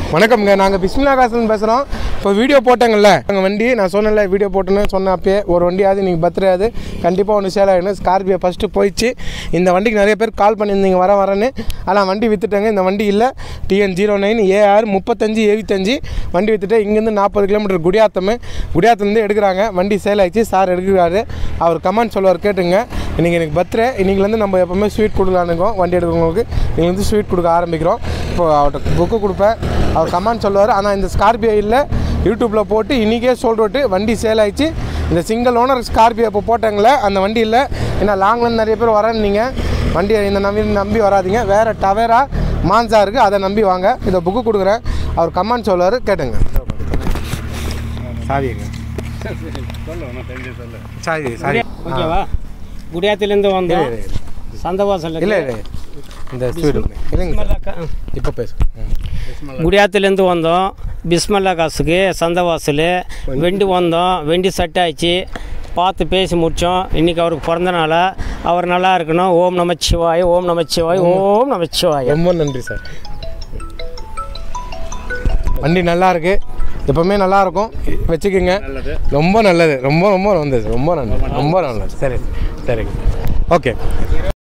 வணக்கம்ங்க நாங்கள் பிஸ்மிலா காசன் பேசுகிறோம் இப்போ வீடியோ போட்டேங்கல்ல எங்கள் வண்டி நான் சொன்னேன்ல வீடியோ போட்டேன்னு சொன்ன அப்பயே ஒரு வண்டியாவது நீங்கள் பத்திராது கண்டிப்பாக ஒன்று சேல் ஆகிடும் ஸ்கார்பியோ ஃபஸ்ட்டு போயிடுச்சு இந்த வண்டிக்கு நிறைய பேர் கால் பண்ணியிருந்தீங்க வர வரேன்னு ஆனால் வண்டி விற்றுட்டாங்க இந்த வண்டி இல்லை டிஎன் ஜீரோ நைன் ஏஆர் முப்பத்தஞ்சு எழுபத்தஞ்சு வண்டி விற்றுட்டு இங்கேருந்து நாற்பது கிலோமீட்டர் குடியாத்தம் குடியாத்தத்துலேருந்து எடுக்கிறாங்க வண்டி சேல் ஆயிடுச்சு சார் எடுக்கிறாரு அவர் கமெண்ட் சொல்லுவார் கேட்டுங்க இன்றைக்கி எனக்கு பர்த்டே இன்னைக்குலேருந்து நம்ம எப்போவுமே ஸ்வீட் கொடுக்கலான்னுக்கோம் வண்டி எடுக்கிறவங்களுக்கு நீங்கள் வந்து ஸ்வீட் கொடுக்க ஆரம்பிக்கிறோம் இப்போ அவர்கிட்ட புக்கு கொடுப்பேன் அவர் கமெண்ட் சொல்லுவார் ஆனால் இந்த ஸ்கார்பியோ இல்லை யூடியூப்பில் போட்டு இன்றைக்கே சொல்லிட்டு வண்டி சேல் ஆயிடுச்சு இந்த சிங்கிள் ஓனர் ஸ்கார்பியோ இப்போ போட்டாங்களே அந்த வண்டி இல்லை ஏன்னா லாங்லேருந்து நிறைய பேர் வரேன்னீங்க வண்டியை இந்த நம்பி நம்பி வராதீங்க வேறு டவேரா மான்சா இருக்குது அதை நம்பி வாங்க இதை புக்கு கொடுக்குறேன் அவர் கமெண்ட் சொல்லுவார் கேட்டுங்க சாவிங்க சாரி சாரி ஓகேவா குடியாத்திலேருந்து வந்தோம் இல்லை, இல்லை. சந்தவாசல் இல்லை இல்லை இந்த ஸ்வீட் இல்லைங்க சார் இப்போ பேசு ம். குடியாத்திலேருந்து வந்தோம் பிஸ்மல்லா காசுக்கு சந்தவாசல் வெண்டி வந்தோம் வெண்டி செட் ஆயிடுச்சு பார்த்து பேசி முடித்தோம் இன்றைக்கி அவருக்கு பிறந்த நாள் அவர் நல்லா இருக்கணும் ஓம் நமச்சிவாய் ஓம் நமச்சிவாய் ஓம் நமச்சிவாய் ரொம்ப நன்றி சார் வண்டி நல்லா இருக்கு எப்பவுமே நல்லா இருக்கும் வச்சுக்கோங்க ரொம்ப நல்லது ரொம்ப ரொம்ப வந்தது ரொம்ப நல்லது ரொம்ப நல்லது சரி சரிங்க ஓகே